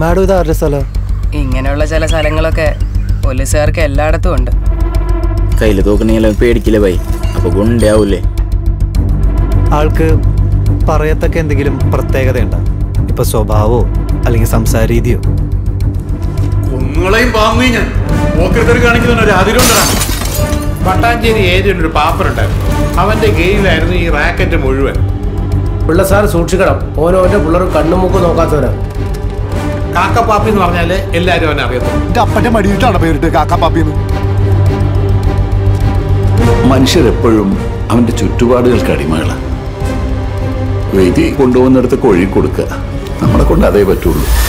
madam ഇത് ആരുടെ സ്ഥലം ഇങ്ങനെയുള്ള ചില സ്ഥലങ്ങളൊക്കെ പോലീസുകാർക്ക് എല്ലായിടത്തും ഉണ്ട് കയ്യിൽ തോക്കണെങ്കിലും പേടിക്കില്ല ബൈ അപ്പൊ ഗുണ്ടാവൂലേ ആൾക്ക് പറയത്തക്ക എന്തെങ്കിലും പ്രത്യേകതയുണ്ടോ ഇപ്പൊ സ്വഭാവമോ അല്ലെങ്കിൽ സംസാര രീതിയോ കുന്നുകളെയും പാങ്ങുകയും ഞാൻ പോക്കരുത്തർ കാണിക്കുന്ന ഒരു അതിരുണ്ടടാ പട്ടാഞ്ചേരി ഏരിയയിൽ ഒരു പാപ്പറുണ്ടായിരുന്നു അവന്റെ ഗെയിലായിരുന്നു ഈ റാക്കറ്റ് മുഴുവൻ പിള്ള സാർ സൂക്ഷിക്കണം ഓരോന്റെ പിള്ളേർ കണ്ണും മൂക്കും നോക്കാത്തവരാ കാക്കപ്പാപ്പി എന്ന് പറഞ്ഞാല് എല്ലാരും അവനെ അറിയത്തുള്ളൂ എന്റെ അപ്പന്റെ മടിയിട്ടാണ് പേരിട്ട് കാക്കാപ്പാപ്പിന്ന് മനുഷ്യരെപ്പോഴും അവന്റെ ചുറ്റുപാടുകൾക്ക് അടിമകളാണ് വേദി കൊണ്ടുപോകുന്നിടത്ത് കൊഴി കൊടുക്കുക നമ്മളെ കൊണ്ട് അതേ പറ്റുള്ളൂ